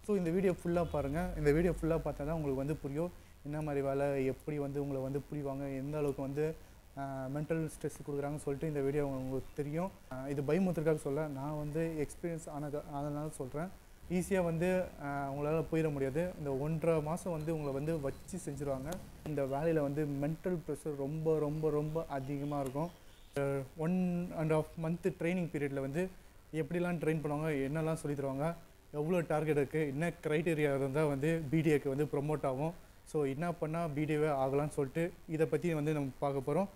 So இந்த video ஃபுல்லாக பாருங்கள் இந்த வீடியோ ஃபுல்லாக பார்த்தா தான் உங்களுக்கு வந்து புரியும் என்ன மாதிரி வேலை எப்படி வந்து உங்களை வந்து புரிவாங்க எந்த அளவுக்கு வந்து மென்டல் ஸ்ட்ரெஸ் கொடுக்குறாங்கன்னு சொல்லிட்டு இந்த வீடியோ உங்களுக்கு தெரியும் ஆஹ் இது பயமுத்திற்காக சொல்ல நான் வந்து எக்ஸ்பீரியன்ஸ் ஆனது அதனால சொல்கிறேன் ஈஸியாக வந்து ஆஹ் உங்களால் போயிட முடியாது இந்த ஒன்றரை மாதம் வந்து உங்களை வந்து வச்சு செஞ்சுருவாங்க இந்த வேலையில் வந்து மென்டல் ப்ரெஷர் ரொம்ப ரொம்ப ரொம்ப அதிகமாக இருக்கும் one and half month training பீரியடில் வந்து எப்படிலாம் ட்ரெயின் பண்ணுவாங்க என்னெல்லாம் சொல்லி தருவாங்க எவ்வளோ டார்கெட் இருக்குது என்ன க்ரைட்டீரியா இருந்தால் வந்து பிடிஏக்கு வந்து ப்ரொமோட் ஆகும் ஸோ என்ன பண்ணால் பிடிஏவே ஆகலாம்னு சொல்லிட்டு இதை பற்றி வந்து நம்ம பார்க்க போகிறோம்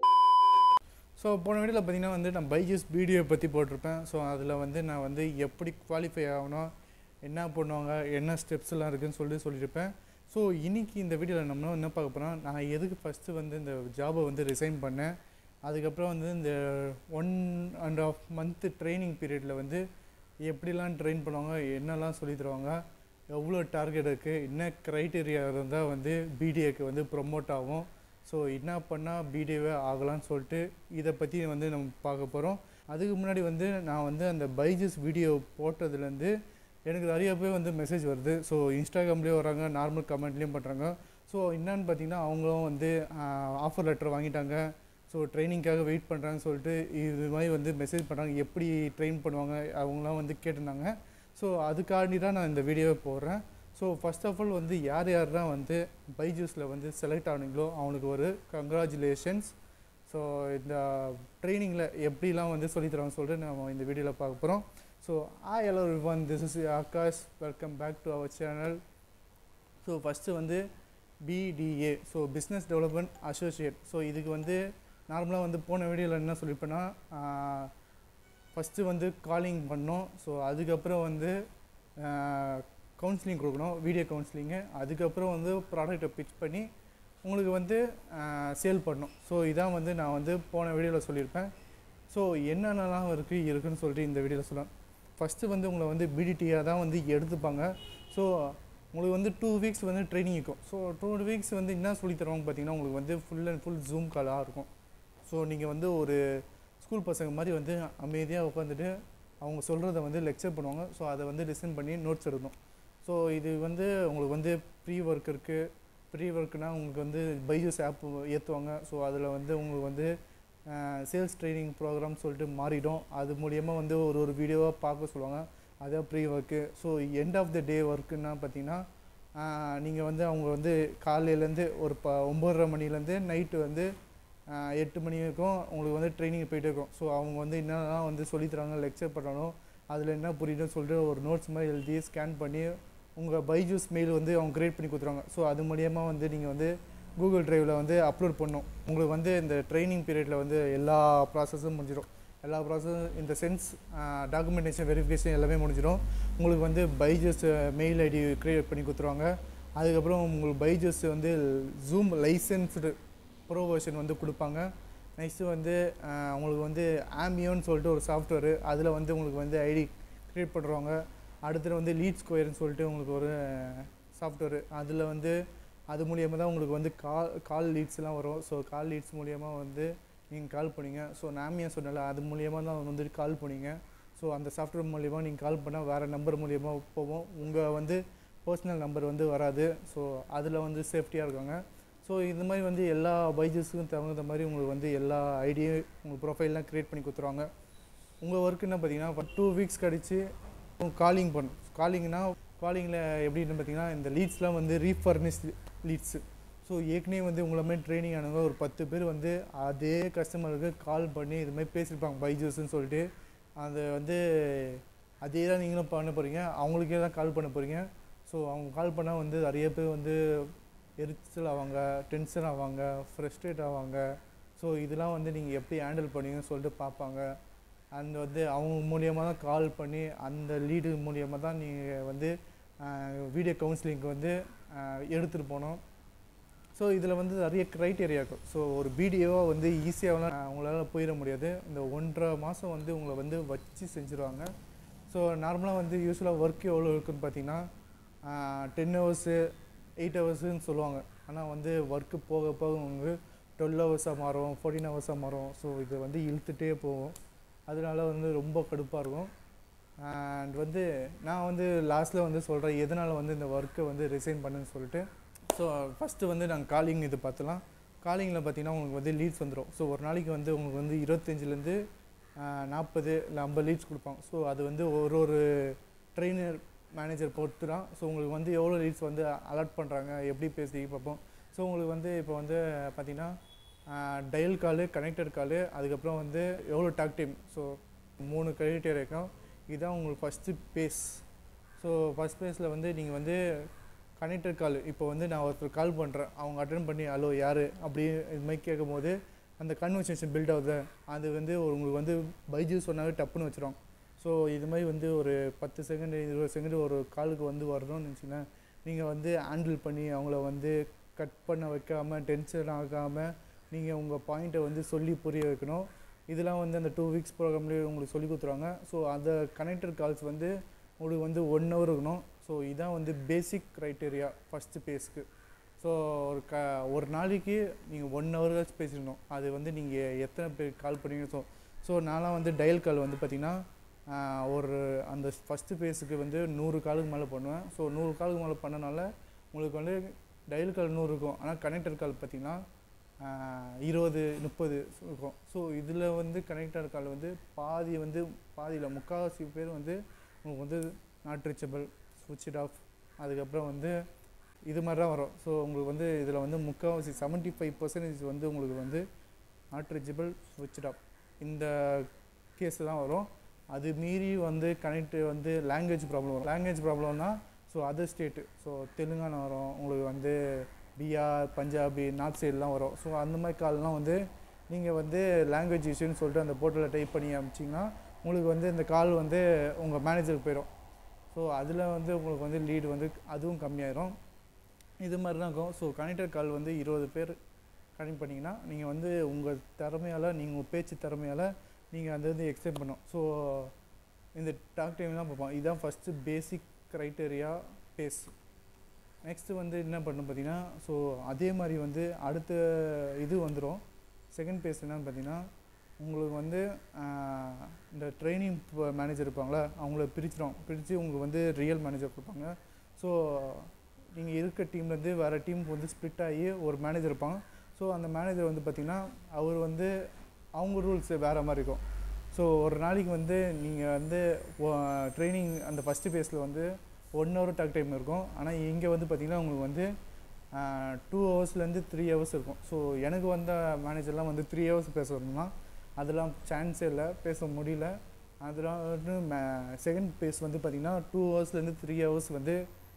ஸோ போன வீடியோவில் பார்த்தீங்கன்னா வந்து நான் பைஜூஸ் பிடிஓ பற்றி போட்டிருப்பேன் ஸோ அதில் வந்து நான் வந்து எப்படி குவாலிஃபை ஆகணும் என்ன பண்ணுவாங்க என்ன ஸ்டெப்ஸ் எல்லாம் இருக்குன்னு சொல்லிட்டு சொல்லியிருப்பேன் ஸோ இன்னைக்கு இந்த வீடியோவில் நம்ம என்ன பார்க்க போகிறோம் நான் எதுக்கு ஃபஸ்ட்டு வந்து இந்த ஜாபை வந்து ரிசைன் பண்ணேன் அதுக்கப்புறம் வந்து இந்த one and half month training பீரியடில் வந்து எப்படிலாம் ட்ரெயின் பண்ணுவாங்க என்னெல்லாம் சொல்லி தருவாங்க எவ்வளோ டார்கெட் இருக்குது என்ன க்ரைட்டீரியா இருந்தால் வந்து பிடிஏக்கு வந்து ப்ரொமோட் ஆகும் ஸோ என்ன பண்ணால் பிடிஏவே ஆகலாம்னு சொல்லிட்டு இதை பற்றி வந்து நம்ம பார்க்க போகிறோம் அதுக்கு முன்னாடி வந்து நான் வந்து அந்த பைஜஸ் வீடியோ போட்டதுலேருந்து எனக்கு நிறைய பேர் வந்து மெசேஜ் வருது ஸோ இன்ஸ்டாகிராம்லேயும் வராங்க நார்மல் கமெண்ட்லேயும் பண்ணுறாங்க ஸோ என்னன்னு பார்த்தீங்கன்னா அவங்களும் வந்து ஆஃபர் லெட்டர் வாங்கிட்டாங்க ஸோ ட்ரைனிங்காக வெயிட் பண்ணுறாங்கன்னு சொல்லிட்டு இது மாதிரி வந்து மெசேஜ் பண்ணுறாங்க எப்படி ட்ரெயின் பண்ணுவாங்க அவங்களாம் வந்து கேட்டிருந்தாங்க ஸோ அதுக்காண்டி தான் நான் இந்த வீடியோவை போடுறேன் ஸோ ஃபர்ஸ்ட் ஆஃப் ஆல் வந்து யார் யாரெல்லாம் வந்து பைஜூஸில் வந்து செலக்ட் ஆனீங்களோ அவனுக்கு ஒரு கங்க்ராச்சுலேஷன்ஸ் ஸோ இந்த ட்ரைனிங்கில் எப்படிலாம் வந்து சொல்லித் தராங்க சொல்லிட்டு நம்ம இந்த வீடியோவில் பார்க்க போகிறோம் so ah hello one this is Akash welcome back to our channel so first வந்து BDA so business development associate so இதுக்கு வந்து நார்மலாக வந்து போன வீடியோவில் என்ன சொல்லியிருப்பேன்னா ஃபஸ்ட்டு வந்து காலிங் பண்ணோம் ஸோ அதுக்கப்புறம் வந்து கவுன்சிலிங் கொடுக்கணும் வீடியோ கவுன்சிலிங்கு அதுக்கப்புறம் வந்து ப்ராடக்ட்டை பிச் பண்ணி உங்களுக்கு வந்து சேல் பண்ணணும் ஸோ இதான் வந்து நான் வந்து போன வீடியோவில் சொல்லியிருப்பேன் ஸோ என்னென்னலாம் இருக்குது இருக்குன்னு சொல்லிட்டு இந்த வீடியோவில் சொல்லலாம் ஃபஸ்ட்டு வந்து உங்களை வந்து பிடிடியாக தான் வந்து எடுத்துப்பாங்க ஸோ உங்களுக்கு வந்து டூ வீக்ஸ் வந்து ட்ரைனிங் இருக்கும் ஸோ டூ வீக்ஸ் வந்து என்ன சொல்லி தருவாங்க பார்த்தீங்கன்னா உங்களுக்கு வந்து ஃபுல் அண்ட் ஃபுல் ஜூம் காலாக இருக்கும் ஸோ நீங்கள் வந்து ஒரு ஸ்கூல் பசங்க மாதிரி வந்து அமைதியாக உட்காந்துட்டு அவங்க சொல்கிறத வந்து லெக்சர் பண்ணுவாங்க ஸோ அதை வந்து லிசன் பண்ணி நோட்ஸ் எடுக்கணும் ஸோ இது வந்து உங்களுக்கு வந்து ப்ரீ ஒர்க் இருக்குது ப்ரீ ஒர்க்குனால் உங்களுக்கு வந்து பைஜூஸ் ஆப் ஏற்றுவாங்க ஸோ அதில் வந்து உங்களுக்கு வந்து சேல்ஸ் ட்ரைனிங் ப்ரோக்ராம் சொல்லிட்டு மாறிடும் அது மூலியமாக வந்து ஒரு ஒரு வீடியோவாக பார்க்க சொல்லுவாங்க அதான் pre work so end of the day ஒர்க்குன்னா பார்த்தீங்கன்னா நீங்கள் வந்து அவங்க வந்து காலையிலேருந்து ஒரு ப ஒம்பதரை மணிலேருந்து நைட்டு வந்து எட்டு மணி வரைக்கும் உங்களுக்கு வந்து ட்ரைனிங் போயிட்டே இருக்கும் ஸோ அவங்க வந்து என்னெல்லாம் வந்து சொல்லித்தராங்க லெக்சர் பண்ணணும் அதில் என்ன புரியுதுன்னு சொல்லிட்டு ஒரு நோட்ஸ் மாதிரி எழுதி ஸ்கேன் பண்ணி உங்கள் பைஜூஸ் மெயில் வந்து அவங்க கிரியேட் பண்ணி கொடுத்துருவாங்க ஸோ அது மூலியமாக வந்து நீங்கள் வந்து கூகுள் ட்ரைவில் வந்து அப்லோட் பண்ணணும் உங்களுக்கு வந்து இந்த ட்ரைனிங் பீரியடில் வந்து எல்லா ப்ராசஸும் முடிஞ்சிடும் எல்லா ப்ராசஸும் இந்த சென்ஸ் டாக்குமெண்டேஷன் வெரிஃபிகேஷன் எல்லாமே முடிஞ்சிடும் உங்களுக்கு வந்து பைஜஸ் மெயில் ஐடி க்ரியேட் பண்ணி கொடுத்துருவாங்க அதுக்கப்புறம் உங்களுக்கு பைஜஸ் வந்து ஜூம் லைசன்ஸ்டு ப்ரோ வெர்ஷன் வந்து கொடுப்பாங்க நெக்ஸ்ட்டு வந்து உங்களுக்கு வந்து ஆம்பியோன்னு சொல்லிட்டு ஒரு சாஃப்ட்வேரு அதில் வந்து உங்களுக்கு வந்து ஐடி க்ரியேட் பண்ணுறவங்க அடுத்தது வந்து லீட் ஸ்கொயர்னு சொல்லிட்டு உங்களுக்கு ஒரு சாஃப்ட்வேரு அதில் வந்து அது மூலியமாக தான் உங்களுக்கு வந்து கால் கால் லீட்ஸ்லாம் வரும் ஸோ கால் லீட்ஸ் மூலியமாக வந்து நீங்கள் கால் பண்ணீங்க ஸோ நாமியா சொன்னல அது மூலியமாக தான் வந்து கால் பண்ணீங்க ஸோ அந்த சாஃப்ட்வேர் மூலியமாக நீங்கள் கால் பண்ணால் வேறு நம்பர் மூலியமாக போவோம் உங்கள் வந்து பர்சனல் நம்பர் வந்து வராது ஸோ அதில் வந்து சேஃப்டியாக இருக்காங்க ஸோ இந்த மாதிரி வந்து எல்லா பைஜஸுக்கும் தகுந்த மாதிரி உங்களுக்கு வந்து எல்லா ஐடியும் உங்கள் ப்ரொஃபைல்லாம் க்ரியேட் பண்ணி கொடுத்துருவாங்க உங்கள் ஒர்க் என்ன பார்த்தீங்கன்னா டூ வீக்ஸ் கழிச்சு காலிங் பண்ணும் காலிங்னா காலிங்கில் எப்படின்னு பார்த்தீங்கன்னா இந்த லீட்ஸ்லாம் வந்து ரீஃபர்னிஸ் லீட்ஸு ஸோ ஏற்கனவே வந்து உங்களை மாதிரி ட்ரைனிங் ஆனவங்க ஒரு பத்து பேர் வந்து அதே கஸ்டமருக்கு கால் பண்ணி இது மாதிரி பேசியிருப்பாங்க பைஜூஸ்ன்னு சொல்லிட்டு அது வந்து அதே தான் நீங்களும் பண்ண போகிறீங்க அவங்களுக்கே தான் கால் பண்ண போகிறீங்க ஸோ அவங்க கால் பண்ணால் வந்து நிறைய பேர் வந்து எரிச்சல் ஆவாங்க டென்ஷன் ஆவாங்க ஃப்ரெஸ்ட்ரேட் ஆவாங்க ஸோ இதெல்லாம் வந்து நீங்கள் எப்படி ஹேண்டில் பண்ணுவீங்கன்னு சொல்லிட்டு பார்ப்பாங்க அண்ட் வந்து அவங்க மூலியமாக தான் கால் பண்ணி அந்த லீடு மூலியமாக தான் நீங்கள் வந்து வீடியோ கவுன்சிலிங்க்கு வந்து எடுத்துகிட்டு போனோம் ஸோ இதில் வந்து நிறைய க்ரைட்டேரியா இருக்கும் ஸோ ஒரு பிடிஓவாக வந்து ஈஸியாகலாம் உங்களால் போயிட முடியாது இந்த ஒன்றரை மாதம் வந்து உங்களை வந்து வச்சு செஞ்சுருவாங்க ஸோ நார்மலாக வந்து யூஸ்வலாக ஒர்க் எவ்வளோ இருக்குன்னு பார்த்தீங்கன்னா டென் ஹவர்ஸு எயிட் ஹவர்ஸுன்னு சொல்லுவாங்க ஆனால் வந்து ஒர்க்கு போக போக உங்களுக்கு டுவெல் ஹவர்ஸாக மாறும் ஃபோர்டீன் ஹவர்ஸாக மாறும் ஸோ இது வந்து இழுத்துட்டே போகும் அதனால வந்து ரொம்ப கடுப்பாக இருக்கும் அண்ட் வந்து நான் வந்து லாஸ்ட்டில் வந்து சொல்கிறேன் எதனால் வந்து இந்த ஒர்க்கை வந்து ரிசைன் பண்ணுன்னு சொல்லிட்டு ஸோ ஃபஸ்ட்டு வந்து நாங்கள் காலிங் இது பார்த்துலாம் காலிங்கில் பார்த்தீங்கன்னா உங்களுக்கு வந்து லீட்ஸ் வந்துடும் ஸோ ஒரு நாளைக்கு வந்து உங்களுக்கு வந்து இருபத்தஞ்சிலேருந்து நாற்பது இல்லை ஐம்பது லீட்ஸ் கொடுப்பாங்க ஸோ அது வந்து ஒரு ஒரு ட்ரெயினர் மேனேஜர் பொறுத்து தான் ஸோ உங்களுக்கு வந்து எவ்வளோ லீட்ஸ் வந்து அலாட் பண்ணுறாங்க எப்படி பேசி பார்ப்போம் ஸோ உங்களுக்கு வந்து இப்போ வந்து பார்த்தீங்கன்னா டயல் காலு கனெக்டட் காலு அதுக்கப்புறம் வந்து எவ்வளோ டாக் டைம் ஸோ மூணு கிரெடிட்டர் இருக்கும் இதுதான் உங்களுக்கு ஃபஸ்ட்டு பேஸ் ஸோ ஃபஸ்ட் பேஸில் வந்து நீங்கள் வந்து கனெக்டட் கால் இப்போ வந்து நான் ஒருத்தர் கால் பண்ணுறேன் அவங்க அட்டன் பண்ணி ஹலோ யார் அப்படி இது மாதிரி கேட்கும்போது அந்த கன்வர்சேஷன் பில்ட் ஆகுது அது வந்து ஒரு உங்களுக்கு வந்து பைஜு சொன்னாவே டப்புன்னு வச்சிரும் ஸோ இது மாதிரி வந்து ஒரு பத்து செகண்ட் இருபது செகண்ட் ஒரு காலுக்கு வந்து வரணும்னு நினச்சிங்கன்னா நீங்கள் வந்து ஹேண்டில் பண்ணி அவங்கள வந்து கட் பண்ண வைக்காமல் டென்ஷன் ஆகாமல் நீங்கள் உங்கள் பாயிண்ட்டை வந்து சொல்லி புரிய வைக்கணும் இதெல்லாம் வந்து அந்த டூ வீக்ஸ் ப்ரோக்ராம்லேயே உங்களுக்கு சொல்லி கொடுத்துருவாங்க ஸோ அந்த கனெக்டட் கால்ஸ் வந்து உங்களுக்கு வந்து ஒன் ஹவர் இருக்கணும் ஸோ இதான் வந்து பேசிக் க்ரைட்டேரியா ஃபஸ்ட்டு பேஸ்க்கு ஸோ ஒரு க ஒரு நாளைக்கு நீங்கள் ஒன் ஹவர்காச்சும் பேசிடணும் அது வந்து நீங்கள் எத்தனை பேர் கால் பண்ணீங்க ஸோ ஸோ நான்லாம் வந்து டயல் கால் வந்து பார்த்திங்கன்னா ஆஹ், ஒரு அந்த ஃபஸ்ட்டு பேஸுக்கு வந்து நூறு காலுக்கு மேலே பண்ணுவேன் ஸோ நூறு காலுக்கு மேலே பண்ணனால உங்களுக்கு வந்து டயல் கால் நூறு இருக்கும் ஆனால் கனெக்டர் கால் பார்த்திங்கன்னா ஆஹ், இருபது முப்பது இருக்கும் ஸோ இதில் வந்து கனெக்டர் கால் வந்து பாதி வந்து பாதியில் முக்கால்வாசி பேர் வந்து உங்களுக்கு வந்து நாட் ரீச்சபிள் சுவிட்ச் இட் ஆஃப் அதுக்கப்புறம் வந்து இது மாதிரி தான் வரும் ஸோ உங்களுக்கு வந்து இதில் வந்து முக்கால்வாசி செவன்ட்டி ஃபைவ் பர்சன்டேஜ் வந்து உங்களுக்கு வந்து நாட் ரீச்சபிள் சுவிட்ச் ஆஃப் இந்த கேஸ் தான் வரும் அது மீறி வந்து கனெக்ட் வந்து லாங்குவேஜ் ப்ராப்ளம் வரும் லாங்குவேஜ் ப்ராப்ளம்னா so other state so Telangana வரும் உங்களுக்கு வந்து பீகார் பஞ்சாபி நார்த் சைட்லாம் வரும் ஸோ அந்த மாதிரி கால்லாம் வந்து நீங்கள் வந்து லாங்குவேஜ் இஷ்யூன்னு சொல்லிட்டு அந்த போர்ட்டலில் டைப் பண்ணி அமிச்சிங்கன்னா உங்களுக்கு வந்து இந்த கால் வந்து உங்கள் மேனேஜருக்கு போயிடும் ஸோ அதில் வந்து உங்களுக்கு வந்து லீடு வந்து அதுவும் கம்மியாயிரும் இது மாதிரி தான் இருக்கும் ஸோ கனெக்டர் கால் வந்து இருபது பேர் கனெக்ட் பண்ணிங்கன்னா நீங்கள் வந்து உங்கள் திறமையால் நீங்கள் உங்கள் பேச்சு திறமையால் நீங்கள் அதை வந்து எக்ஸ்பிளைன் பண்ணணும் ஸோ இந்த டாக் டைம்லாம் பார்ப்போம் இதுதான் first basic criteria phase next வந்து என்ன பண்ணணும் பார்த்தீங்கன்னா ஸோ அதே மாதிரி வந்து அடுத்த இது வந்துடும் செகண்ட் பேஸ் என்னன்னு பார்த்தீங்கன்னா உங்களுக்கு வந்து ஆஹ், இந்த ட்ரைனிங் மேனேஜர் இருப்பாங்களா அவங்கள பிரிச்சிடும் பிரித்து உங்களுக்கு வந்து ரியல் மேனேஜர் கொடுப்பாங்க ஸோ நீங்கள் இருக்க டீம்லேருந்து வேறு டீமுக்கு வந்து ஸ்ப்ளிட் ஆகி ஒரு மேனேஜர் இருப்பாங்க ஸோ அந்த மேனேஜர் வந்து பார்த்திங்கன்னா அவர் வந்து அவங்க ரூல்ஸ் வேறு மாதிரி இருக்கும் ஸோ ஒரு நாளைக்கு வந்து நீங்கள் வந்து ட்ரைனிங் அந்த ஃபஸ்ட்டு ஃபேஸில் வந்து ஒன் ஹவர் டாக் டைம் இருக்கும் ஆனால் இங்கே வந்து பார்த்திங்கன்னா உங்களுக்கு வந்து டூ ஹவர்ஸ்லேருந்து த்ரீ ஹவர்ஸ் இருக்கும் ஸோ எனக்கு வந்த மேனேஜர்லாம் வந்து த்ரீ ஹவர்ஸ் பேச வரணும்னா அதெல்லாம் சான்ஸே இல்லை பேச முடியல அதெல்லாம் வந்து செகண்ட் பேஸ் வந்து பார்த்திங்கன்னா டூ ஹவர்ஸ்லேருந்து த்ரீ ஹவர்ஸ் வந்து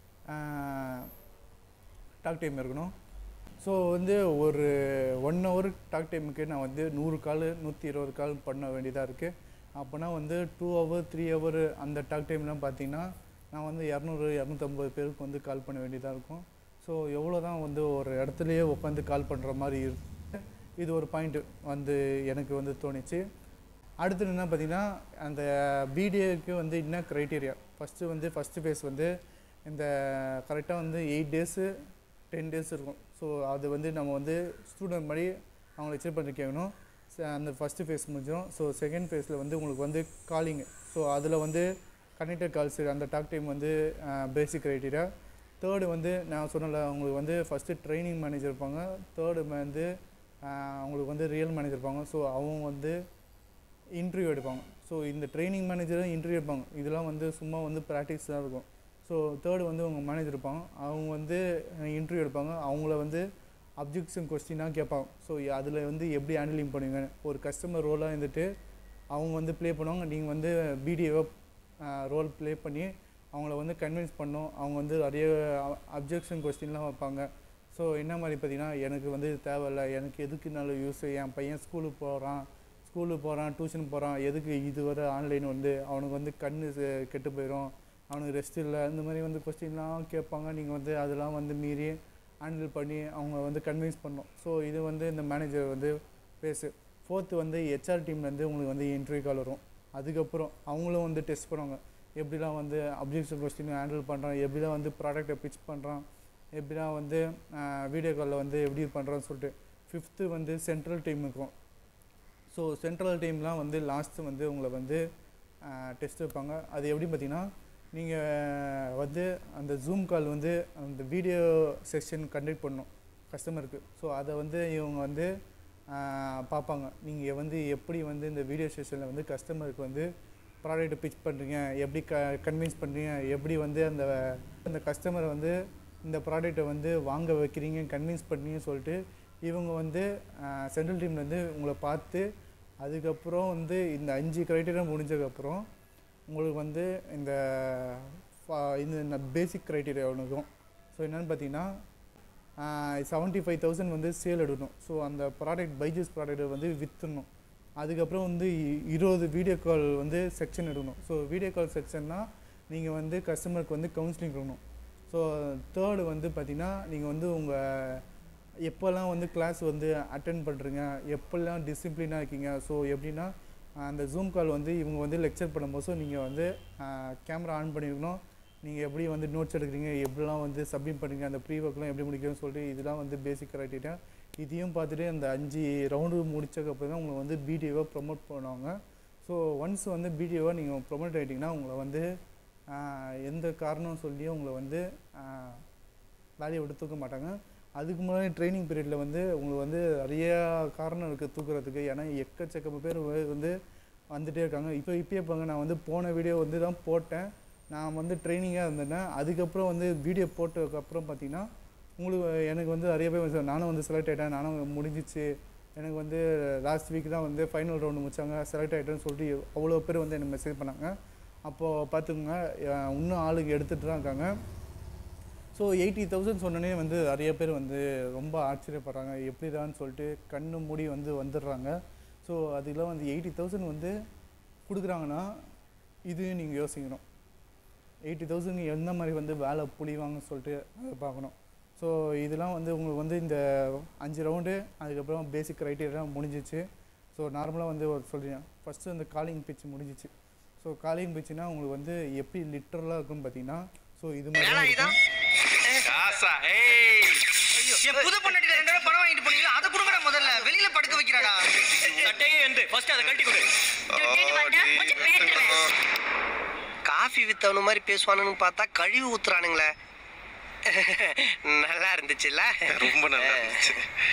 டாக் டைம் இருக்கணும் ஸோ வந்து ஒரு ஒன் ஹவர் டாக் டைமுக்கு நான் வந்து நூறு கால் நூற்றி இருபது கால் பண்ண வேண்டியதாக இருக்குது அப்போனா வந்து டூ ஹவர் த்ரீ ஹவர் அந்த டாக் டைம்லாம் பார்த்தீங்கன்னா நான் வந்து இரநூறு இரநூத்தம்பது பேருக்கு வந்து கால் பண்ண வேண்டியதாக இருக்கும் ஸோ எவ்வளோ தான் வந்து ஒரு இடத்துலையே உட்காந்து கால் பண்ணுற மாதிரி இருக்கு இது ஒரு பாயிண்ட் வந்து எனக்கு வந்து தோணுச்சு அடுத்து என்ன பார்த்தீங்கன்னா அந்த பிடிஏக்கு வந்து என்ன க்ரைட்டீரியா ஃபஸ்ட்டு வந்து ஃபஸ்ட்டு ஃபேஸ் வந்து இந்த கரெக்டாக வந்து எயிட் டேஸு டென் டேஸ் இருக்கும் ஸோ அது வந்து நம்ம வந்து ஸ்டூடெண்ட் மாதிரி அவங்கள செக் பண்ணி கேட்கணும் ச- அந்த ஃபஸ்ட்டு ஃபேஸ் முடிஞ்சிடும் ஸோ செகண்ட் ஃபேஸில் வந்து உங்களுக்கு வந்து காலிங் ஸோ அதில் வந்து கனெக்டட் கால்ஸ் அந்த டாக் டைம் வந்து பேசிக் க்ரைட்டீரியா தேர்டு வந்து நான் சொன்னல உங்களுக்கு வந்து ஃபஸ்ட்டு ட்ரைனிங் மேனேஜர் இருப்பாங்க தேர்டு வந்து ஆஹ், அவங்களுக்கு வந்து ரியல் மேனேஜர் இருப்பாங்க ஸோ அவங்க வந்து இன்டர்வியூ எடுப்பாங்க ஸோ இந்த ட்ரைனிங் மேனேஜரும் இன்டர்வியூ எடுப்பாங்க இதெல்லாம் வந்து சும்மா வந்து ப்ராக்டிஸ் தான் இருக்கும் ஸோ தேர்டு வந்து அவங்க மேனேஜர் இருப்பாங்க அவங்க வந்து இன்டர்வியூ எடுப்பாங்க அவங்கள வந்து அப்ஜெக்ஷன் கொஸ்டினாக கேட்பாங்க ஸோ அதில் வந்து எப்படி ஹேண்டிலிங் பண்ணுவீங்க ஒரு கஸ்டமர் ரோலாக இருந்துட்டு அவங்க வந்து ப்ளே பண்ணுவாங்க நீங்கள் வந்து பிடிஓ ரோல் ப்ளே பண்ணி அவங்கள வந்து கன்வின்ஸ் பண்ணணும் அவங்க வந்து நிறைய அப்ஜெக்ஷன் கொஸ்டின்லாம் வைப்பாங்க ஸோ என்ன மாதிரி பார்த்தீங்கன்னா எனக்கு வந்து இது தேவையில்ல எனக்கு எதுக்குனாலும் யூஸ் என் பையன் ஸ்கூலுக்கு போகிறான் ஸ்கூலுக்கு போகிறான் டியூஷன் போகிறான் எதுக்கு இது வர ஆன்லைன் வந்து அவனுக்கு வந்து கண் கெட்டு போயிடும் அவனுக்கு ரெஸ்ட் இல்லை இந்த மாதிரி வந்து கொஸ்டின்லாம் கேட்பாங்க நீங்கள் வந்து அதெல்லாம் வந்து மீறி ஹேண்டில் பண்ணி அவங்க வந்து கன்வின்ஸ் பண்ணணும் ஸோ இது வந்து இந்த மேனேஜர் வந்து பேசு ஃபோர்த்து வந்து ஹெச்ஆர் டீம்லேருந்து உங்களுக்கு வந்து இன்டர்வியூ கால் வரும் அதுக்கப்புறம் அவங்களும் வந்து டெஸ்ட் பண்ணுவாங்க எப்படிலாம் வந்து அப்ஜெக்ஷன் கொஸ்டின் ஹேண்டில் பண்ணுறான் எப்படிலாம் வந்து ப்ராடக்ட்டை பிச் பண்ணுறான் எப்படிலாம் வந்து வீடியோ காலில் வந்து எப்படி பண்ணுறான்னு சொல்லிட்டு ஃபிஃப்த்து வந்து சென்ட்ரல் டீம் இருக்கும் ஸோ சென்ட்ரல் டீம்லாம் வந்து லாஸ்ட்டு வந்து உங்களை வந்து டெஸ்ட் வைப்பாங்க அது எப்படி பார்த்தீங்கன்னா நீங்கள் வந்து அந்த ஜூம் கால் வந்து அந்த வீடியோ செஷன் கண்டக்ட் பண்ணணும் கஸ்டமருக்கு ஸோ அதை வந்து இவங்க வந்து ஆஹ், பார்ப்பாங்க நீங்கள் வந்து எப்படி வந்து இந்த வீடியோ செஷனில் வந்து கஸ்டமருக்கு வந்து ப்ராடக்ட்டை பிச் பண்ணுறீங்க எப்படி க கன்வின்ஸ் பண்ணுறீங்க எப்படி வந்து அந்த அந்த கஸ்டமரை வந்து இந்த ப்ராடக்ட்டை வந்து வாங்க வைக்கிறீங்க கன்வின்ஸ் பண்ணுறீங்கன்னு சொல்லிட்டு இவங்க வந்து சென்ட்ரல் டீம்லேருந்து உங்களை பார்த்து அதுக்கப்புறம் வந்து இந்த அஞ்சு க்ரைட்டீரியா முடிஞ்சதுக்கப்புறம் உங்களுக்கு வந்து இந்த ஃபா- இந்த பேசிக் க்ரைட்டீரியா ஒன்று இருக்கும் ஸோ என்னென்னு பார்த்தீங்கன்னா செவன்ட்டி ஃபைவ் தௌசண்ட் வந்து சேல் எடுக்கணும் ஸோ அந்த ப்ராடக்ட் பைஜூஸ் ப்ராடக்ட்டை வந்து விற்றுணும் அதுக்கப்புறம் வந்து இ- இருபது வீடியோ கால் வந்து செக்ஷன் எடுக்கணும் ஸோ வீடியோ கால் செக்ஷன்னா நீங்கள் வந்து கஸ்டமருக்கு வந்து கவுன்சிலிங் கொடுக்கணும் ஸோ தேர்டு வந்து பார்த்தீங்கன்னா நீங்கள் வந்து உங்கள் எப்போல்லாம் வந்து கிளாஸ் வந்து அட்டன் பண்ணுறீங்க எப்போல்லாம் டிசிப்ளினாக இருக்கீங்க ஸோ எப்படின்னா அந்த ஜூம் கால் வந்து இவங்க வந்து லெக்சர் பண்ணும்போது ஸோ நீங்கள் வந்து கேமரா ஆன் பண்ணியிருக்கணும் நீங்கள் எப்படி வந்து நோட்ஸ் எடுக்கிறீங்க எப்படிலாம் வந்து சப்மிட் பண்ணுறீங்க அந்த ப்ரீ ஒர்க்லாம் எப்படி முடிக்கிறேன்னு சொல்லிட்டு இதெல்லாம் வந்து பேசிக் க்ரைட்டீரியா இதையும் பார்த்துட்டு அந்த அஞ்சு ரவுண்டு முடிச்சதுக்கப்புறம் தான் உங்களை வந்து பிடிஓவை ப்ரொமோட் பண்ணுவாங்க ஸோ ஒன்ஸ் வந்து பிடிஓவை நீங்கள் ப்ரொமோட் ஆகிட்டிங்கன்னா உங்களை வந்து ஆஹ், எந்த காரணம் சொல்லியும் உங்களை வந்து ஆஹ், வேலையை விட்டு தூக்க மாட்டாங்க அதுக்கு முன்னாடி ட்ரைனிங் பீரியடில் வந்து உங்களுக்கு வந்து நிறைய காரணம் இருக்குது தூக்குறதுக்கு ஏன்னா எக்கச்சக்க பேர் வ- வந்து வந்துட்டே இருக்காங்க இப்போ இப்பயே பாருங்க நான் வந்து போன வீடியோ வந்து தான் போட்டேன் நான் வந்து ட்ரைனிங்காக இருந்தேன் அதுக்கப்புறம் வந்து வீடியோ போட்டதுக்கப்புறம் பார்த்தீங்கன்னா உங்களுக்கு எனக்கு வந்து நிறைய பேர் வந்து நானும் வந்து செலக்ட் ஆகிட்டேன் நானும் முடிஞ்சிச்சு எனக்கு வந்து லாஸ்ட் வீக் தான் வந்து ஃபைனல் ரவுண்டு முடிச்சாங்க செலக்ட் ஆகிட்டேன்னு சொல்லிட்டு அவ்வளோ பேர் வந்து எனக்கு மெசேஜ் பண்ணாங்க அப்போது பார்த்துக்கோங்க அஹ் இன்னும் ஆளுங்க எடுத்துகிட்டு தான் இருக்காங்க ஸோ எயிட்டி தௌசண்ட் சொன்னோன்னே வந்து நிறைய பேர் வந்து ரொம்ப ஆச்சரியப்படுறாங்க எப்படிதான்னு சொல்லிட்டு கண்ணு மூடி வந்து வந்துடுறாங்க ஸோ அதெல்லாம் வந்து எயிட்டி தௌசண்ட் வந்து கொடுக்குறாங்கன்னா இது நீங்கள் யோசிக்கணும் எயிட்டி தௌசண்ட் எந்த மாதிரி வந்து வேலை புளிவாங்கன்னு சொல்லிட்டு அதை பார்க்கணும் ஸோ இதெல்லாம் வந்து உங்களுக்கு வந்து இந்த அஞ்சு ரவுண்டு அதுக்கப்புறம் பேசிக் க்ரைட்டீரியா முடிஞ்சிச்சு ஸோ நார்மலாக வந்து ஒரு சொல்கிறேன் ஃபஸ்ட்டு அந்த காலிங் பிச் முடிஞ்சிச்சு ஸோ காலிங் பிச்சுனா உங்களுக்கு வந்து எப்படி லிட்டரலாக இருக்குன்னு பார்த்தீங்கன்னா ஸோ இது மாதிரி தான் இருக்கும் காசா ஏய் என் புது பொண்ணாட்டி ரெண்டு ரூபா பணம் வாங்கிட்டு போனீங்களா அதை கொடுங்கடா முதல்ல வெளியில படுக்க வைக்கிறாடா சட்டையே எந்து ஃபர்ஸ்ட் அதை கழட்டி கொடு காஃபி வித்தவனு மாதிரி பேசுவானுன்னு பார்த்தா கழுவி ஊத்துறானுங்களே நல்லா இருந்துச்சுல்ல ரொம்ப நல்லா இருந்துச்சு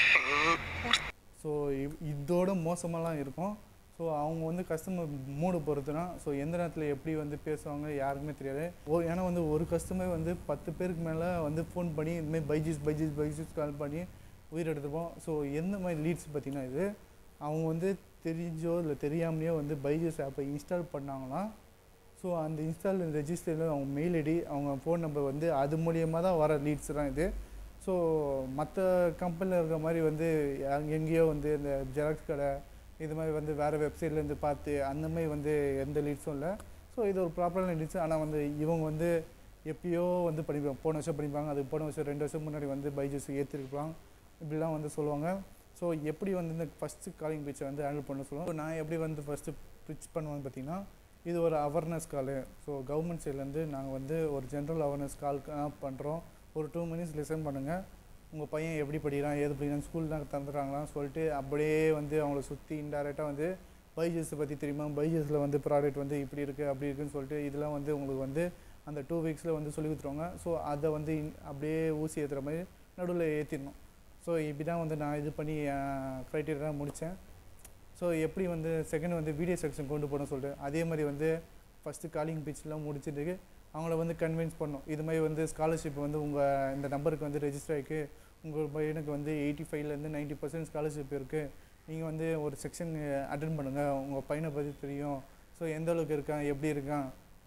ஸோ இதோட மோசமாலாம் இருக்கும் ஸோ அவங்க வந்து கஸ்டமர் மூடு பொறுத்துனா ஸோ எந்த நேரத்தில் எப்படி வந்து பேசுவாங்க யாருக்குமே தெரியாது ஓ ஏன்னா வந்து ஒரு கஸ்டமர் வந்து பத்து பேருக்கு மேலே வந்து ஃபோன் பண்ணி இதுமாதிரி பைஜூஸ் பைஜூஸ் பைஜூஸ் கால் பண்ணி உயிர் எடுத்துப்போம் ஸோ எந்த மாதிரி லீட்ஸ் பார்த்தீங்கன்னா இது அவங்க வந்து தெரிஞ்சோ இல்லை தெரியாமலையோ வந்து பைஜூஸ் ஆப்பை இன்ஸ்டால் பண்ணாங்கன்னா ஸோ அந்த இன்ஸ்டால் ரெஜிஸ்டரில் அவங்க மெயில் ஐடி அவங்க ஃபோன் நம்பர் வந்து அது மூலியமாக தான் வர லீட்ஸ் தான் இது ஸோ மற்ற கம்பெனியில் இருக்கிற மாதிரி வந்து அங்க எங்கேயோ வந்து இந்த ஜெராக்ஸ் கடை இது மாதிரி வந்து வேறு வெப்சைட்லேருந்து பார்த்து அந்த மாதிரி வந்து எந்த லீட்ஸும் இல்லை ஸோ இது ஒரு ப்ராப்பரான லீட்ஸ் ஆனால் வந்து இவங்க வந்து எப்பயோ வந்து பண்ணிப்பாங்க போன வருஷம் பண்ணிப்பாங்க அதுக்கு போன வருஷம் ரெண்டு வருஷம் முன்னாடி வந்து பைஜூஸ் ஏற்றிருக்கலாம் இப்படிலாம் வந்து சொல்லுவாங்க ஸோ எப்படி வந்து இந்த ஃபஸ்ட்டு காலிங் பிச்சை வந்து ஹேண்டில் பண்ண சொல்லுவோம் நான் எப்படி வந்து ஃபஸ்ட்டு பிச் பண்ணுவேன்னு பார்த்தீங்கன்னா இது ஒரு அவேர்னஸ் காலு ஸோ கவர்மெண்ட் சைட்லேருந்து நாங்கள் வந்து ஒரு ஜென்ரல் அவேர்னஸ் கால் பண்ணுறோம் ஒரு டூ மினிட்ஸ் லிசன் பண்ணுங்கள் உங்கள் பையன் எப்படி படிக்கிறான் ஏது படிக்கிறான் ஸ்கூல் தான் தந்துடுறாங்களான்னு சொல்லிட்டு அப்படியே வந்து அவங்கள சுற்றி இன்டெரக்டாக வந்து பைஜஸை பற்றி தெரியுமா பைஜஸில் வந்து ப்ராடக்ட் வந்து இப்படி இருக்குது அப்படி இருக்குன்னு சொல்லிட்டு இதெல்லாம் வந்து உங்களுக்கு வந்து அந்த டூ வீக்ஸில் வந்து சொல்லி கொடுத்துருவாங்க ஸோ அதை வந்து இன்- அப்படியே ஊசி ஏற்றுற மாதிரி நடுவில் ஏற்றிடணும் ஸோ இப்படி தான் வந்து நான் இது பண்ணி க்ரைட்டீரியா முடித்தேன் ஸோ எப்படி வந்து செகண்ட் வந்து வீடியோ செக்ஷன் கொண்டு போகணும்னு சொல்லிட்டு அதே மாதிரி வந்து ஃபஸ்ட்டு காலிங் பிச்லாம் முடிச்சிட்டு அவங்கள வந்து கன்வின்ஸ் பண்ணணும் இது மாதிரி வந்து ஸ்காலர்ஷிப் வந்து உங்கள் இந்த நம்பருக்கு வந்து ரெஜிஸ்டர் ஆகிருக்கு உங்கள் பையனுக்கு வந்து எயிட்டி ஃபைவ்லேருந்து நைன்ட்டி பர்சன்ட் ஸ்காலர்ஷிப் இருக்குது நீங்கள் வந்து ஒரு செக்ஷன் அட்டன் பண்ணுங்கள் உங்கள் பையனை பற்றி தெரியும் ஸோ எந்த அளவுக்கு இருக்கான் எப்படி இருக்கான்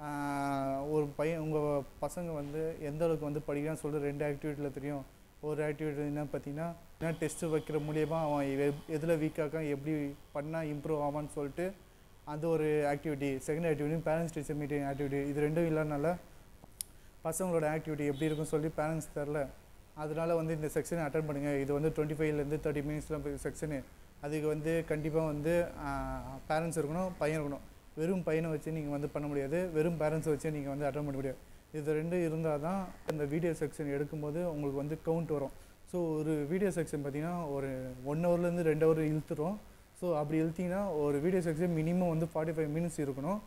ஆஹ் ஒரு பையன் உங்கள் பசங்க வந்து எந்த அளவுக்கு வந்து படிக்கிறான்னு சொல்லிட்டு ரெண்டு ஆக்டிவிட்டியில் தெரியும் ஒரு ஆக்டிவிட்டி என்ன பார்த்தீங்கன்னா என்ன டெஸ்ட்டு வைக்கிற மூலியமாக அவன் எதில் வீக்காக இருக்கான் எப்படி பண்ணால் இம்ப்ரூவ் ஆவான்னு சொல்லிட்டு அது ஒரு activity second activity parents teacher meeting activity இது ரெண்டும் இல்லைனால பசங்களோட ஆக்டிவிட்டி எப்படி இருக்குன்னு சொல்லி பேரண்ட்ஸ் தெரில அதனால வந்து இந்த செக்ஷனை அட்டன் பண்ணுங்கள் இது வந்து டுவெண்ட்டி ஃபைவ்லேருந்து தேர்ட்டி மினிட்ஸ்லாம் செக்ஷனு அதுக்கு வந்து கண்டிப்பாக வந்து பேரண்ட்ஸ் இருக்கணும் பையன் இருக்கணும் வெறும் பையனை வச்சு நீங்கள் வந்து பண்ண முடியாது வெறும் பேரண்ட்ஸை வச்சு நீங்கள் வந்து அட்டன் பண்ண முடியாது இது ரெண்டும் இருந்தால் தான் இந்த வீடியோ செக்ஷன் எடுக்கும்போது உங்களுக்கு வந்து கவுண்ட் வரும் ஸோ ஒரு வீடியோ செக்ஷன் பார்த்தீங்கன்னா ஒரு ஒன் ஹவர்லேருந்து ரெண்டு ஹவர் இழுத்துரும் ஸோ அப்படி இழுத்தீங்கன்னா ஒரு வீடியோ செக்ஷன் மினிமம் வந்து ஃபார்ட்டி ஃபைவ் மினிட்ஸ் இருக்கணும்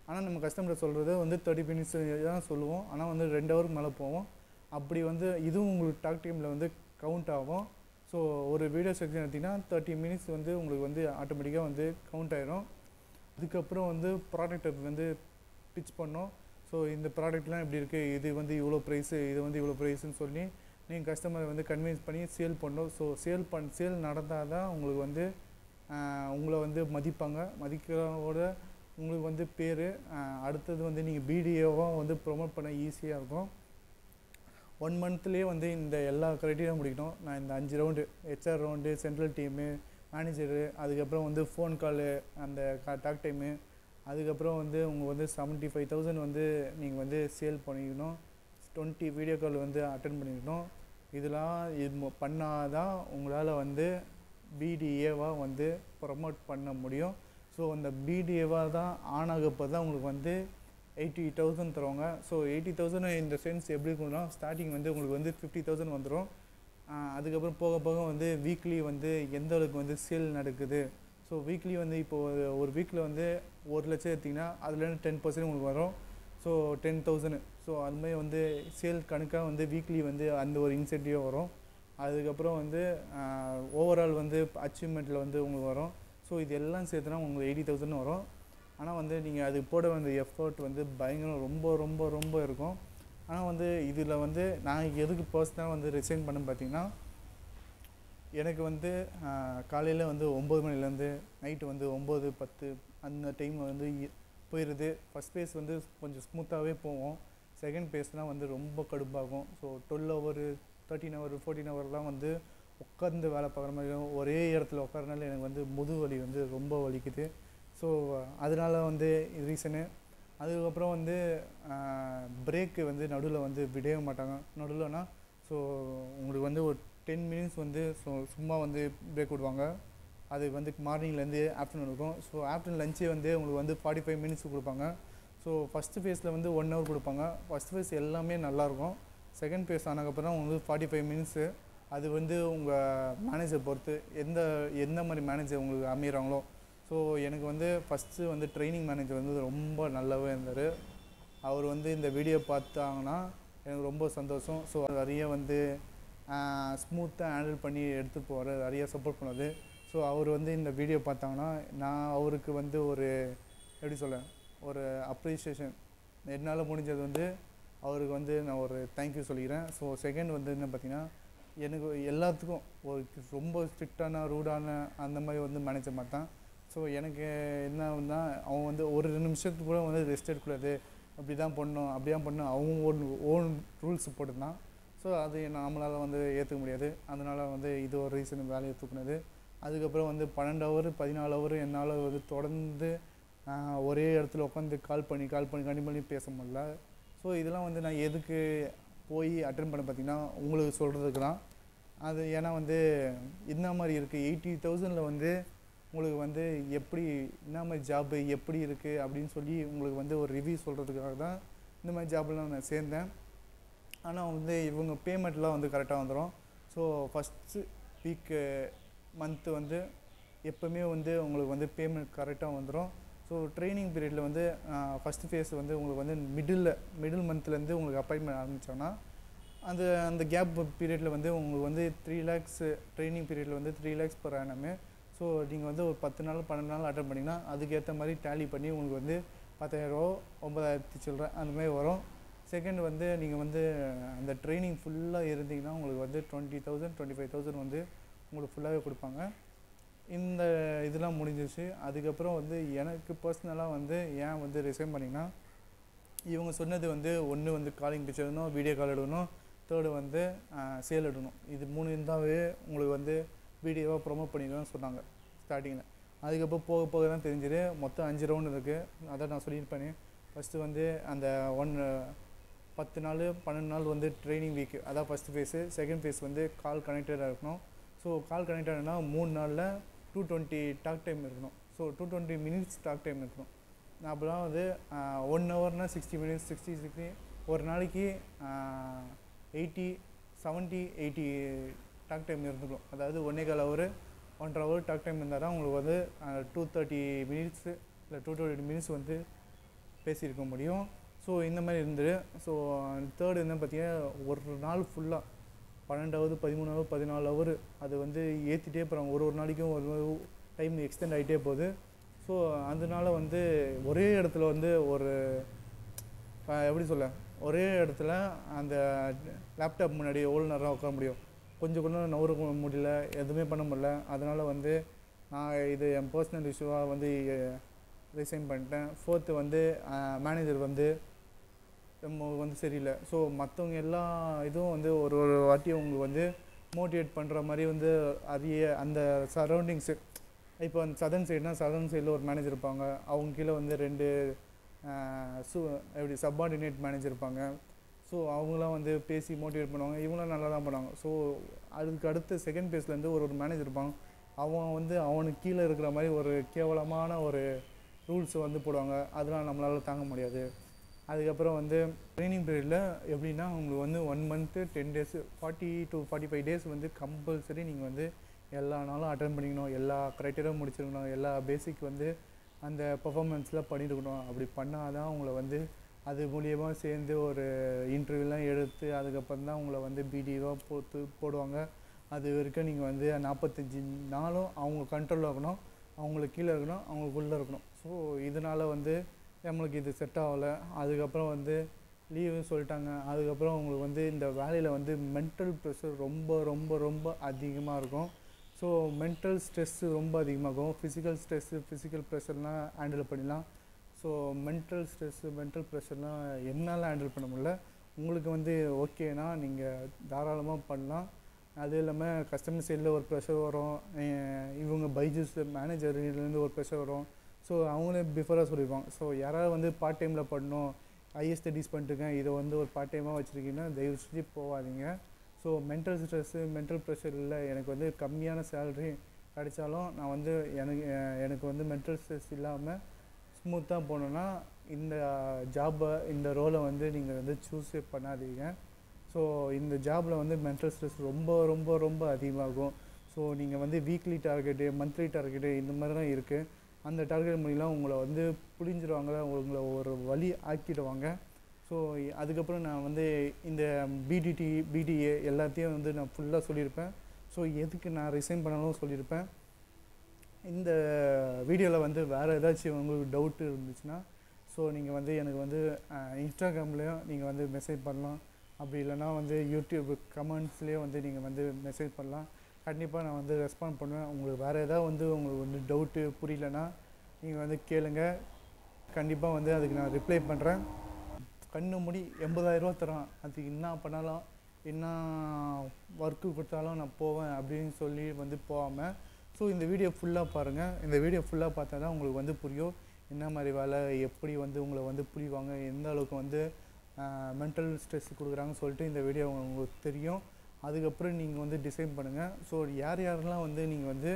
ஆனால் நம்ம கஸ்டமர் சொல்கிறது வந்து தேர்ட்டி மினிட்ஸ் தான் சொல்லுவோம் ஆனால் வந்து ரெண்டு ஹவருக்கு மேலே போவோம் அப்படி வந்து இதுவும் உங்களுக்கு டாக் டைமில் வந்து கவுண்ட் ஆகும் ஸோ ஒரு வீடியோ செக்ஷன் எடுத்திங்கன்னா தேர்ட்டி மினிட்ஸ் வந்து உங்களுக்கு வந்து ஆட்டோமேட்டிக்காக வந்து கவுண்ட் ஆயிரும் அதுக்கப்புறம் வந்து ப்ராடக்ட்டை வந்து பிச் பண்ணோம் ஸோ இந்த ப்ராடக்ட்லாம் இப்படி இருக்குது இது வந்து இவ்வளோ ப்ரைஸு இது வந்து இவ்வளோ ப்ரைஸுன்னு சொல்லி நீங்கள் கஸ்டமரை வந்து கன்வின்ஸ் பண்ணி சேல் பண்ணணும் ஸோ சேல் பண் சேல் நடந்தால் தான் உங்களுக்கு வந்து ஆஹ், உங்களை வந்து மதிப்பாங்க மதிக்கிறதோட உங்களுக்கு வந்து பேர் அடுத்தது வந்து நீங்கள் பிடிஓவாக வந்து ப்ரொமோட் பண்ண ஈஸியாக இருக்கும் ஒன் மந்த்லேயே வந்து இந்த எல்லா க்ரைட்டீரியா முடிக்கணும் நான் இந்த அஞ்சு round HR round central team manager அதுக்கப்புறம் வந்து ஃபோன் காலு அந்த டாக் டைமு அதுக்கப்புறம் வந்து உங்கள் வந்து செவன்ட்டி ஃபைவ் தௌசண்ட் வந்து நீங்கள் வந்து சேல் பண்ணிக்கணும் டுவெண்ட்டி வீடியோ கால் வந்து அட்டன் பண்ணிக்கணும் இதெல்லாம் இது பண்ணாதான் உங்களால் வந்து பிடிஏவாக வந்து ப்ரமோட் பண்ண முடியும் ஸோ அந்த பிடிஏவாக தான் ஆன் ஆகப்போ தான் உங்களுக்கு வந்து எயிட்டி தௌசண்ட் தருவாங்க ஸோ எயிட்டி தௌசண்ட் இந்த சென்ஸ் எப்படி இருக்கும்னா ஸ்டார்டிங் வந்து உங்களுக்கு வந்து ஃபிஃப்டி தௌசண்ட் வந்துடும் அதுக்கப்புறம் போக போக வந்து வீக்லி வந்து எந்த அளவுக்கு வந்து சேல் நடக்குது ஸோ வீக்லி வந்து இப்போது ஒரு வீக்கில் வந்து ஒரு லட்சம் எடுத்திங்கன்னா அதுலேருந்து டென் பர்சன்ட் உங்களுக்கு வரும் ஸோ டென் தௌசண்ட் ஸோ அதுமாதிரி வந்து சேல் கணக்காக வந்து வீக்லி வந்து அந்த ஒரு இன்சென்டிவ் வரும் அதுக்கப்புறம் வந்து ஓவரால் வந்து அச்சீவ்மெண்ட்டில் வந்து உங்களுக்கு வரும் ஸோ இது எல்லாம் சேர்த்துனா உங்களுக்கு எயிட்டி தௌசண்ட் வரும் ஆனால் வந்து நீங்கள் அது போட வேண்டிய எஃபர்ட் வந்து பயங்கரம் ரொம்ப ரொம்ப ரொம்ப இருக்கும் ஆனால் வந்து இதில் வந்து நான் எதுக்கு பர்சனலாக வந்து ரிசைன் பண்ண பார்த்தீங்கன்னா எனக்கு வந்து காலையில் வந்து ஒம்பது மணிலேருந்து நைட்டு வந்து ஒம்பது பத்து அந்த டைம் வந்து இ- போயிடுது ஃபஸ்ட் பேஸ் வந்து கொஞ்சம் ஸ்மூத்தாகவே போவோம் செகண்ட் பேஸ்னால் வந்து ரொம்ப கடுப்பாகும் so twelve hour thirteen hour fourteen ஹவர்லாம் வந்து உட்காந்து வேலை பார்க்குற மாதிரி இருக்கும். ஒரே இடத்துல உட்காரனால எனக்கு வந்து முதுகு வலி வந்து ரொம்ப வலிக்குது ஸோ அதனால வந்து ரீசனு அதுக்கப்புறம் வந்து பிரேக்கு வந்து நடுவில் வந்து விடவே மாட்டாங்க நடுவில்னா ஸோ உங்களுக்கு வந்து ஒரு டென் மினிட்ஸ் வந்து ஸோ சும்மா வந்து பிரேக் விடுவாங்க அது வந்து மார்னிங்லேருந்து ஆஃப்டர்நூன் இருக்கும் ஸோ ஆஃப்டர்நூன் லஞ்சே வந்து உங்களுக்கு வந்து ஃபார்ட்டி ஃபைவ் மினிட்ஸ் கொடுப்பாங்க ஸோ ஃபஸ்ட்டு ஃபேஸில் வந்து ஒன் ஹவர் கொடுப்பாங்க ஃபஸ்ட் ஃபேஸ் எல்லாமே நல்லாயிருக்கும் செகண்ட் ஃபேஸ் ஆனதுக்கப்புறம் உங்களுக்கு ஃபார்ட்டி ஃபைவ் மினிட்ஸு அது வந்து உங்கள் மேனேஜர் பொறுத்து எந்த எந்த மாதிரி மேனேஜர் உங்களுக்கு அமைகிறாங்களோ ஸோ எனக்கு வந்து ஃபஸ்ட்டு வந்து ட்ரைனிங் மேனேஜர் வந்து ரொம்ப நல்லாவே இருந்தார் அவர் வந்து இந்த வீடியோ பார்த்தாங்கன்னா எனக்கு ரொம்ப சந்தோஷம் ஸோ நிறைய வந்து ஸ்மூத்தாக ஹேண்டில் பண்ணி எடுத்து போகிற நிறைய சப்போர்ட் பண்ணது ஸோ அவர் வந்து இந்த வீடியோ பார்த்தாங்கன்னா நான் அவருக்கு வந்து ஒரு எப்படி சொல்ல ஒரு அப்ரிசியேஷன் என்னால் முடிஞ்சது வந்து அவருக்கு வந்து நான் ஒரு தேங்க்யூ சொல்லிக்கிறேன் ஸோ செகண்ட் வந்து என்ன பார்த்தீங்கன்னா எனக்கு எல்லாத்துக்கும் ஒரு ரொம்ப ஸ்ட்ரிக்டான ரூடான அந்த மாதிரி வந்து மேனேஜர் மாட்டான் ஸோ எனக்கு என்னன்னா அவன் வந்து ஒரு ரெண்டு நிமிஷத்துக்கு கூட வந்து ரெஸ்ட் எடுக்கக்கூடாது அப்படி தான் பண்ணணும் அப்படி தான் பண்ணணும் அவங்க ஓன் ஓன் ரூல்ஸ் போட்டுருந்தான் ஸோ அது நம்மளால் வந்து ஏற்றுக்க முடியாது அதனால் வந்து இது ஒரு ரீசன் வேலையை தூக்குனது அதுக்கப்புறம் வந்து பன்னெண்டு ஹவர் பதினாலு ஹவர் என்னால் வந்து தொடர்ந்து ஆஹ், ஒரே இடத்துல உட்காந்து கால் பண்ணி கால் பண்ணி கண்டி பண்ணி பேச முடியல ஸோ இதெல்லாம் வந்து நான் எதுக்கு போய் அட்டன் பண்ண பார்த்தீங்கன்னா உங்களுக்கு சொல்கிறதுக்கு தான் அது ஏன்னா வந்து என்ன மாதிரி இருக்குது எயிட்டி தௌசண்டில் வந்து உங்களுக்கு வந்து எப்படி என்ன மாதிரி ஜாப்பு எப்படி இருக்குது அப்படின்னு சொல்லி உங்களுக்கு வந்து ஒரு ரிவ்யூ சொல்கிறதுக்காக தான் இந்த மாதிரி ஜாப்லாம் நான் சேர்ந்தேன் ஆனால் வந்து இவங்க பேமெண்ட்லாம் வந்து கரெக்டாக வந்துடும் ஸோ ஃபஸ்ட்டு வீக்கு மந்த்து வந்து எப்போவுமே வந்து உங்களுக்கு வந்து பேமெண்ட் கரெக்டாக வந்துடும் ஸோ ட்ரைனிங் பீரியடில் வந்து ஃபஸ்ட்டு ஃபேஸ் வந்து உங்களுக்கு வந்து மிடில் மிடில் மந்த்லேருந்து உங்களுக்கு அப்பாயின்மெண்ட் ஆரம்பித்தோன்னா அந்த அந்த கேப் பீரியடில் வந்து உங்களுக்கு வந்து த்ரீ லேக்ஸ் ட்ரைனிங் பீரியடில் வந்து three lakhs per annum so நீங்கள் வந்து ஒரு பத்து நாள் பன்னெண்டு நாள் அட்டன் பண்ணிங்கன்னா அதுக்கேற்ற மாதிரி டேலி பண்ணி உங்களுக்கு வந்து பத்தாயிரரூவா ஒம்பதாயிரத்தி சில்லற அந்த மாதிரி வரும் செகண்ட் வந்து நீங்கள் வந்து அந்த ட்ரைனிங் ஃபுல்லாக இருந்தீங்கன்னா உங்களுக்கு வந்து twenty thousand twenty five thousand வந்து உங்களுக்கு ஃபுல்லாகவே கொடுப்பாங்க இந்த இதெல்லாம் முடிஞ்சிச்சு அதுக்கப்புறம் வந்து எனக்கு பர்சனலாக வந்து ஏன் வந்து ரிசைன் பண்ணிங்கன்னா இவங்க சொன்னது வந்து ஒன்று வந்து காலிங் பிக்சர் எடுக்கணும் வீடியோ கால் எடுக்கணும் தேர்டு வந்து சேல் எடுக்கணும் இது மூணு இருந்தாவே உங்களுக்கு வந்து வீடியோவாக ப்ரொமோட் பண்ணிடுவேன்னு சொன்னாங்க ஸ்டார்டிங்கில் அதுக்கப்புறம் போக போக தான் தெரிஞ்சுது மொத்தம் அஞ்சு ரவுண்டு இருக்குது அதான் நான் சொல்லியிருப்பேனே ஃபஸ்ட்டு வந்து அந்த ஒன் பத்து நாள் பன்னெண்டு நாள் வந்து ட்ரைனிங் வீக் அதான் ஃபஸ்ட்டு ஃபேஸு செகண்ட் ஃபேஸ் வந்து கால் கனெக்டடாக இருக்கணும் ஸோ கால் கனெக்டட்னா மூணு நாளில் டூ டுவெண்ட்டி டாக் டைம் இருக்கணும் so two twenty minutes talk time இருக்கணும் நான் அப்போலாம் வந்து ஒன் ஹவர்னால் சிக்ஸ்டி மினிட்ஸ் சிக்ஸ்டி சிக்ஸ்டி ஒரு நாளைக்கு eighty seventy eighty talk time இருந்துக்கணும் அதாவது ஒன்றே கால் ஹவர் ஒன்றரை ஹவர் டாக் டைம் இருந்தால் தான் உங்களுக்கு வந்து டூ தேர்ட்டி மினிட்ஸு இல்லை டூ டுவெண்ட்டி மினிட்ஸ் வந்து பேசியிருக்க முடியும் ஸோ இந்த மாதிரி இருந்தது ஸோ தேர்டு என்ன பார்த்தீங்கன்னா ஒரு நாள் ஃபுல்லாக பன்னெண்டாவது பதிமூணாவது பதினாலு ஹவர் அது வந்து ஏற்றிட்டே போகிறாங்க ஒரு ஒரு நாளைக்கும் ஒரு டைம் எக்ஸ்டெண்ட் ஆகிட்டே போகுது ஸோ அதனால வந்து ஒரே இடத்துல வந்து ஒரு அஹ், எப்படி சொல்ல ஒரே இடத்துல அந்த லேப்டாப் முன்னாடி எவ்வளோ நேரம் உட்கார முடியும் கொஞ்சம் கூட நவர முடியல எதுவுமே பண்ண முடியல அதனால் வந்து நான் இது என் பர்சனல் இஷ்யூவாக வந்து ரிசைன் பண்ணிட்டேன் ஃபோர்த்து வந்து மேனேஜர் வந்து நம்ம வந்து சரியில்லை ஸோ மற்றவங்க எல்லா இதுவும் வந்து ஒரு ஒரு வாட்டி உங்களுக்கு வந்து மோட்டிவேட் பண்ணுற மாதிரி வந்து அதிக அந்த சரௌண்டிங்ஸு இப்போ அந்த சதன் சைடுனா சதன் சைடில் ஒரு மேனேஜர் இருப்பாங்க அவங்க கீழே வந்து ரெண்டு சு எப்படி சப்பார்டினேட் மேனேஜர் இருப்பாங்க ஸோ அவங்களாம் வந்து பேசி மோட்டிவேட் பண்ணுவாங்க இவங்களாம் நல்லா தான் பண்ணுவாங்க ஸோ அதுக்கு அடுத்து செகண்ட் பேஸ்லேருந்து ஒரு ஒரு மேனேஜர் இருப்பாங்க அவன் வந்து அவனுக்கு கீழே இருக்கிற மாதிரி ஒரு கேவலமான ஒரு ரூல்ஸ் வந்து போடுவாங்க அதெல்லாம் நம்மளால் தாங்க முடியாது அதுக்கப்புறம் வந்து ட்ரைனிங் பீரியடில் எப்படின்னா உங்களுக்கு வந்து one month ten days forty to forty five days வந்து கம்பல்சரி நீங்கள் வந்து எல்லா நாளும் அட்டன் பண்ணிக்கணும் எல்லா க்ரைட்டீரியும் முடிச்சிருக்கணும் எல்லா பேசிக் வந்து அந்த பெர்ஃபார்மன்ஸில் பண்ணியிருக்கணும் அப்படி பண்ணால் தான் உங்களை வந்து அது மூலியமாக சேர்ந்து ஒரு இன்டர்வியூலாம் எடுத்து அதுக்கப்புறம் தான் உங்களை வந்து பிடிஓ போட்டு போடுவாங்க அது வரைக்கும் நீங்கள் வந்து நாற்பத்தஞ்சு நாளும் அவங்க கண்ட்ரோலில் இருக்கணும் அவங்களுக்கு கீழே இருக்கணும் அவங்களுக்குள்ளே இருக்கணும் ஸோ இதனால் வந்து நம்மளுக்கு இது செட் ஆகலை அதுக்கப்புறம் வந்து லீவுன்னு சொல்லிட்டாங்க அதுக்கப்புறம் உங்களுக்கு வந்து இந்த வேலையில் வந்து மென்டல் ப்ரெஷர் ரொம்ப ரொம்ப ரொம்ப அதிகமாக இருக்கும் ஸோ மென்டல் ஸ்ட்ரெஸ்ஸு ரொம்ப அதிகமாகும் ஃபிசிக்கல் ஸ்ட்ரெஸ்ஸு ஃபிசிக்கல் ப்ரெஷர்லாம் ஹேண்டில் பண்ணிடலாம் ஸோ மென்டல் ஸ்ட்ரெஸ்ஸு மென்டல் ப்ரெஷர்லாம் என்னால் ஹேண்டில் பண்ண முடியல உங்களுக்கு வந்து ஓகேனா நீங்கள் தாராளமாக பண்ணலாம் அது இல்லாமல் கஸ்டமர் சைடில் ஒரு ப்ரெஷர் வரும் அஹ் இவங்க பைஜூஸ் மேனேஜர்லேருந்து ஒரு ப்ரெஷர் வரும் ஸோ அவங்களே பிஃபோராக சொல்லியிருப்பாங்க ஸோ யாராவது வந்து பார்ட் டைமில் பண்ணணும் ஐஎஸ் ஸ்டடீஸ் பண்ணிட்டுருக்கேன் இதை வந்து ஒரு பார்ட் டைமாக வச்சுருக்கீங்கன்னா தயவு செஞ்சு போகாதீங்க so mental stress mental pressure இல்லை எனக்கு வந்து கம்மியான சேலரி கிடைச்சாலும் நான் வந்து எனக்கு அஹ் எனக்கு வந்து மென்டல் ஸ்ட்ரெஸ் இல்லாமல் ஸ்மூத்தாக போகணுன்னா இந்த ஜாபை இந்த ரோலை வந்து நீங்கள் வந்து சூஸே பண்ணாதீங்க ஸோ இந்த ஜாபில் வந்து மென்டல் ஸ்ட்ரெஸ் ரொம்ப ரொம்ப ரொம்ப அதிகமாகும் ஸோ நீங்கள் வந்து வீக்லி டார்கெட்டு மந்த்லி டார்கெட்டு இந்த மாதிரி தான் இருக்குது அந்த டார்கெட் மூலியமாக உங்களை வந்து புளிஞ்சிருவாங்க உங்களை ஒரு வழி ஆக்கிடுவாங்க ஸோ அதுக்கப்புறம் நான் வந்து இந்த பிடிடி பிடிஏ எல்லாத்தையும் வந்து நான் ஃபுல்லாக சொல்லியிருப்பேன் ஸோ எதுக்கு நான் ரிசைன் பண்ணணும் சொல்லியிருப்பேன் இந்த வீடியோவில் வந்து வேறு ஏதாச்சும் உங்களுக்கு டவுட்டு இருந்துச்சுன்னா ஸோ நீங்கள் வந்து எனக்கு வந்து இன்ஸ்டாகிராம்லேயும் நீங்கள் வந்து மெசேஜ் பண்ணலாம் அப்படி இல்லைன்னா வந்து யூடியூப் கமெண்ட்ஸ்லேயே வந்து நீங்கள் வந்து மெசேஜ் பண்ணலாம் கண்டிப்பாக நான் வந்து ரெஸ்பாண்ட் பண்ணுவேன் உங்களுக்கு வேறு ஏதாவது வந்து உங்களுக்கு வந்து டவுட்டு புரியலன்னா நீங்கள் வந்து கேளுங்க கண்டிப்பாக வந்து அதுக்கு நான் ரிப்ளை பண்ணுறேன் கண்ணு மூடி எண்பதாயிரரூவா தரோம் அதுக்கு என்ன பண்ணாலும் என்ன ஒர்க்கு கொடுத்தாலும் நான் போவேன் அப்படின்னு சொல்லி வந்து போகாமல் ஸோ இந்த வீடியோ ஃபுல்லாக பாருங்கள் இந்த வீடியோ ஃபுல்லாக பார்த்தா தான் உங்களுக்கு வந்து புரியும் என்ன மாதிரி வேலை எப்படி வந்து உங்களை வந்து புரிவாங்க எந்த அளவுக்கு வந்து மென்டல் ஸ்ட்ரெஸ் கொடுக்குறாங்கன்னு சொல்லிட்டு இந்த வீடியோ உங்களுக்கு தெரியும் அதுக்கப்புறம் நீங்கள் வந்து டிசைன் பண்ணுங்கள் ஸோ யார் யாரெல்லாம் வந்து நீங்கள் வந்து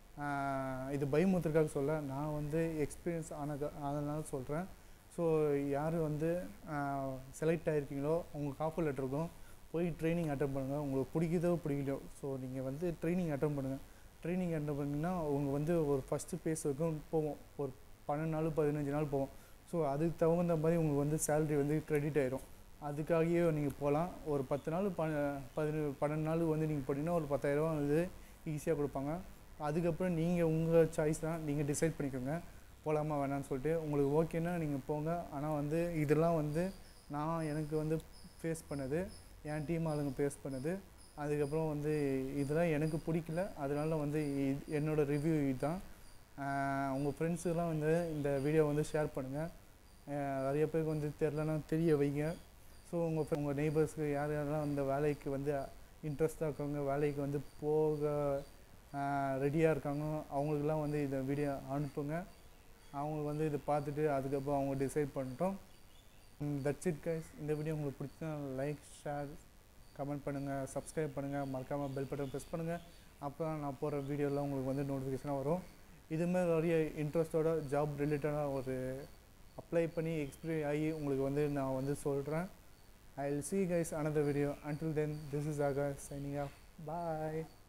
ஆஹ் இது பயமுத்திற்காக சொல்ல நான் வந்து எக்ஸ்பீரியன்ஸ் ஆனது அதனால சொல்கிறேன் ஸோ யார் வந்து செலக்ட் ஆகிருக்கீங்களோ உங்களுக்கு ஆஃபர் லெட்டர் இருக்கும் போய் ட்ரைனிங் அட்டன் பண்ணுங்கள் உங்களுக்கு பிடிக்குதோ பிடிக்கலையோ ஸோ நீங்கள் வந்து ட்ரைனிங் அட்டன் பண்ணுங்கள் ட்ரைனிங் அட்டன் பண்ணிங்கன்னா அவங்க வந்து ஒரு ஃபஸ்ட்டு பேஸ் வரைக்கும் போவோம் ஒரு பன்னெண்டு நாள் பதினஞ்சு நாள் போவோம் ஸோ அதுக்கு தகுந்த மாதிரி உங்களுக்கு வந்து சேலரி வந்து கிரெடிட் ஆயிரும் அதுக்காகவே நீங்கள் போகலாம் ஒரு பத்து நாள் ப பதினு பன்னெண்டு நாள் வந்து நீங்கள் போட்டிங்கன்னா ஒரு பத்தாயிரரூவா வந்து ஈஸியாக கொடுப்பாங்க அதுக்கப்புறம் நீங்கள் உங்கள் சாய்ஸ் தான் நீங்கள் டிசைட் பண்ணிக்கோங்க போகலாமா வேணாம்னு சொல்லிட்டு உங்களுக்கு ஓகேன்னா நீங்கள் போங்க ஆனால் வந்து இதெல்லாம் வந்து நான் எனக்கு வந்து ஃபேஸ் பண்ணது என் டீம் ஆளுங்க ஃபேஸ் பண்ணது அதுக்கப்புறம் வந்து இதெல்லாம் எனக்கு பிடிக்கல அதனால வந்து இ- என்னோட ரிவ்யூ இதுதான் உங்கள் ஃப்ரெண்ட்ஸுக்கெல்லாம் வந்து இந்த வீடியோ வந்து ஷேர் பண்ணுங்கள் நிறைய பேருக்கு வந்து தெரிலனா தெரிய வைங்க ஸோ உங்கள் உங்கள் நெய்பர்ஸ்க்கு யார் யாரெல்லாம் அந்த வேலைக்கு வந்து இன்ட்ரெஸ்ட்டாக இருக்காங்க வேலைக்கு வந்து போக ரெடியாக இருக்காங்க அவங்களுக்கெல்லாம் வந்து இந்த வீடியோ அனுப்புங்க அவங்களுக்கு வந்து இதை பார்த்துட்டு அதுக்கப்புறம் அவங்க டிசைட் பண்ணிட்டோம் தட்ஸ் இட் கைஸ் இந்த வீடியோ உங்களுக்கு பிடிச்சா லைக் ஷேர் கமெண்ட் பண்ணுங்கள் சப்ஸ்கிரைப் பண்ணுங்கள் மறக்காமல் பெல் பட்டன் ப்ரெஸ் பண்ணுங்கள் அப்போ தான் நான் போகிற வீடியோலாம் உங்களுக்கு வந்து நோட்டிஃபிகேஷனாக வரும் இதுமாதிரி நிறைய இன்ட்ரெஸ்ட்டோட ஜாப் ரிலேட்டடாக ஒரு அப்ளை பண்ணி எக்ஸ்பீரியன் ஆகி உங்களுக்கு வந்து நான் வந்து சொல்கிறேன் I will see you guys another video until then this is aga signing off bye